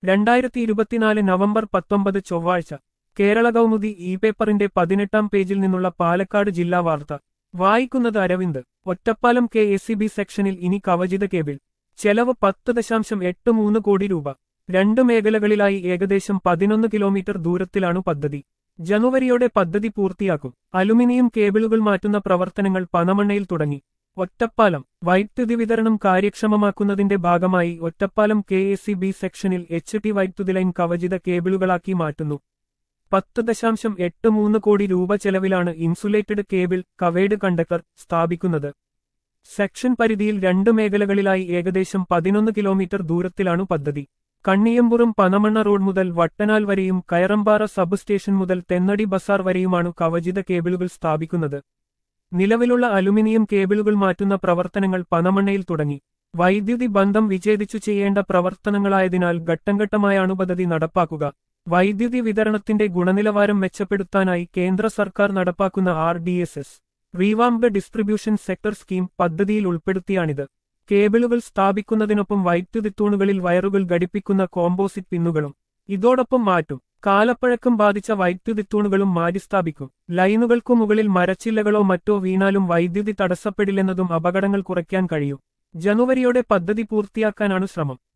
രണ്ടായിരത്തി ഇരുപത്തിനാല് നവംബർ പത്തൊമ്പത് ചൊവ്വാഴ്ച കേരള കൗമുദി ഇ പേപ്പറിന്റെ പതിനെട്ടാം പേജിൽ നിന്നുള്ള പാലക്കാട് ജില്ലാ വാർത്ത വായിക്കുന്നത് Aravind Ottapalam K S C B സെക്ഷനിൽ ഇനി കവചിത കേബിൾ ചെലവ് പത്ത് ദശാംശം എട്ട് മൂന്ന് കോടി രൂപ രണ്ട് മേഖലകളിലായി ഏകദേശം പതിനൊന്ന് കിലോമീറ്റർ ദൂരത്തിലാണ് പദ്ധതി ജനുവരിയോടെ പദ്ധതി പൂർത്തിയാക്കും അലുമിനിയം കേബിളുകൾ മാറ്റുന്ന പ്രവർത്തനങ്ങൾ പനമണ്ണയിൽ തുടങ്ങി ഒറ്റപ്പാലം വൈദ്യുതി വിതരണം കാര്യക്ഷമമാക്കുന്നതിന്റെ ഭാഗമായി Ottapalam K S C B സെക്ഷനിൽ എച്ച് ടി വൈദ്യുതി ലൈൻ കവചിത കേബിളുകളാക്കി മാറ്റുന്നു പത്ത് ദശാംശം എട്ട് മൂന്ന് കോടി രൂപ ചെലവിലാണ് ഇൻസുലേറ്റഡ് കേബിൾ കവേഡ് കണ്ടക്ടർ സ്ഥാപിക്കുന്നത് സെക്ഷൻ പരിധിയിൽ രണ്ട് മേഖലകളിലായി ഏകദേശം പതിനൊന്ന് കിലോമീറ്റർ ദൂരത്തിലാണ് പദ്ധതി കണ്ണിയമ്പുറം പനമണ്ണ റോഡ് മുതൽ വട്ടനാൽ വരെയും കയറമ്പാറ സബ് സ്റ്റേഷൻ മുതൽ തെന്നടി ബസാർ വരെയുമാണ് കവചിത കേബിളുകൾ സ്ഥാപിക്കുന്നത് നിലവിലുള്ള അലുമിനിയം കേബിളുകൾ മാറ്റുന്ന പ്രവർത്തനങ്ങൾ പനമണ്ണയിൽ തുടങ്ങി വൈദ്യുതി ബന്ധം വിച്ഛേദിച്ചു ചെയ്യേണ്ട പ്രവർത്തനങ്ങളായതിനാൽ ഘട്ടംഘട്ടമായാണ് പദ്ധതി നടപ്പാക്കുക വൈദ്യുതി വിതരണത്തിന്റെ ഗുണനിലവാരം മെച്ചപ്പെടുത്താനായി കേന്ദ്ര സർക്കാർ നടപ്പാക്കുന്ന R D S S revamp distribution sector scheme പദ്ധതിയിൽ ഉൾപ്പെടുത്തിയാണിത് കേബിളുകൾ സ്ഥാപിക്കുന്നതിനൊപ്പം വൈദ്യുതി തൂണുകളിൽ വയറുകൾ ഘടിപ്പിക്കുന്ന കോമ്പോസിറ്റ് പിന്നുകളും ഇതോടൊപ്പം മാറ്റും കാലപ്പഴക്കം ബാധിച്ച വൈദ്യുതി തൂണുകളും മാറ്റിസ്ഥാപിക്കും ലൈനുകൾക്കു മുകളിൽ മരച്ചില്ലകളോ മറ്റോ വീണാലും വൈദ്യുതി തടസ്സപ്പെടില്ലെന്നതും അപകടങ്ങൾ കുറയ്ക്കാൻ കഴിയും ജനുവരിയോടെ പദ്ധതി പൂർത്തിയാക്കാനാണ് ശ്രമം